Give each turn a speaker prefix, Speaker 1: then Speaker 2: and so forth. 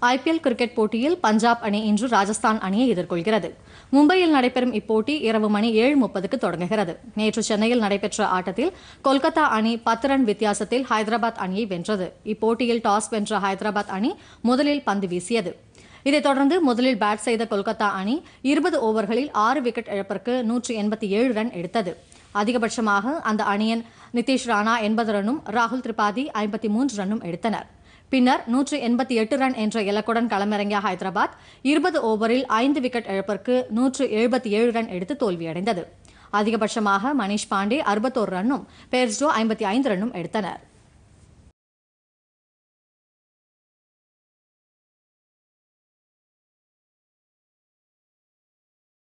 Speaker 1: IPL cricket போட்டியில் பஞ்சாப் அணி இன்று ராஜஸ்தான் அணியை எதிர்கொள்கிறது மும்பையில் நடைபெறும் இப்போட்டி இரவு மணி ஏழு முப்பதுக்கு தொடங்குகிறது நேற்று சென்னையில் நடைபெற்ற ஆட்டத்தில் கொல்கத்தா அணி பத்து ரன் வித்தியாசத்தில் ஹைதராபாத் அணியை வென்றது இப்போட்டியில் டாஸ் வென்ற ஹைதராபாத் அணி முதலில் பந்து வீசியது இதைத் தொடர்ந்து முதலில் பேட் செய்த கொல்கத்தா அணி இருபது ஓவர்களில் ஆறு விக்கெட் இழப்பிற்கு நூற்றி எண்பத்தி ஏழு ரன் எடுத்தது அதிகபட்சமாக அந்த அணியின் நிதிஷ் ராணா எண்பது ரன்னும் ராகுல் திரிபாதி ஐம்பத்தி மூன்று ரன்னும் எடுத்தனர் பின்னர் நூற்று எண்பத்தி எட்டு ரன் என்ற இலக்குடன் களமிறங்கிய ஹைதராபாத் இருபது ஓவரில் ஐந்து விக்கெட் இழப்பிற்கு நூற்று எழுபத்தி ஏழு ரன் எடுத்து தோல்வியடைந்தது அதிகபட்சமாக மணிஷ் பாண்டே அறுபத்தோரு ரன்னும் பேர்ஸ்டோ ஐம்பத்தி ஐந்து ரன்னும் எடுத்தனர்